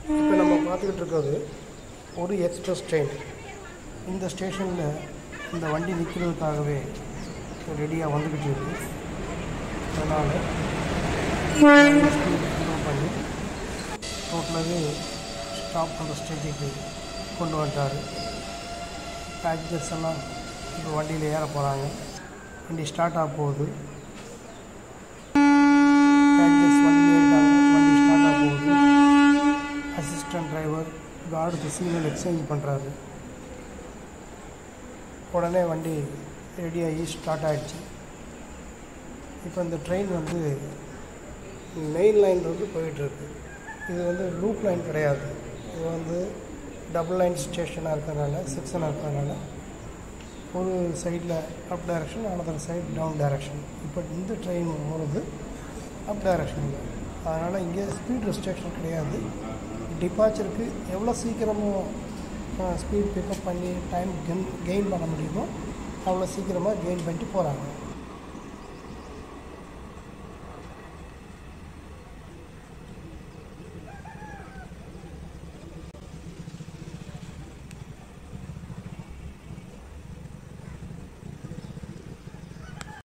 இப்போ நம்ம பார்த்துக்கிட்டு இருக்கிறது ஒரு எக்ஸ்பிரஸ் ட்ரெயின் இந்த ஸ்டேஷனில் இந்த வண்டி நிற்கிறதுக்காகவே ரெடியாக வந்துக்கிட்டு இருக்கு அதனால் ஸ்பீட் பண்ணி டோட்டலாகவே ஸ்டாப் பண்ணுற ஸ்டேஜுக்கு கொண்டு வந்துட்டார் பேசஞ்சர்ஸ் எல்லாம் இப்போ வண்டியில் ஏற போகிறாங்க வண்டி ஸ்டார்ட் ஆக போகுது பேசஞ்சர்ஸ் வண்டியில் ஏறிட்டாங்க வண்டி ஸ்டார்ட் ஆக போகுது அசிஸ்டன்ட் டிரைவர் கார்டுக்கு சிக்னல் எக்ஸ்சேஞ்ச் பண்ணுறாரு உடனே வண்டி ரெடியாகி ஸ்டார்ட் ஆகிடுச்சு இப்போ இந்த ட்ரெயின் வந்து மெயின் லைன் வந்து போயிட்டுருக்கு இது வந்து லூப் லைன் கிடையாது இது வந்து டபுள் லைன் ஸ்டேஷனாக இருக்கிறதுனால செக்ஷனாக இருக்கிறதுனால ஒரு சைடில் up direction another side down direction இப்போ இந்த ட்ரெயின் போகிறது அப் டைரக்ஷனில் அதனால் இங்கே ஸ்பீட் ரெஸ்ட்ரிக்ஷன் கிடையாது டிபார்ச்சருக்கு எவ்வளோ சீக்கிரமோ ஸ்பீட் பிக்கப் பண்ணி டைம் கெயின் கெயின் பண்ண முடியுமோ அவ்வளோ சீக்கிரமாக கெயின் பண்ணிட்டு போகிறாங்க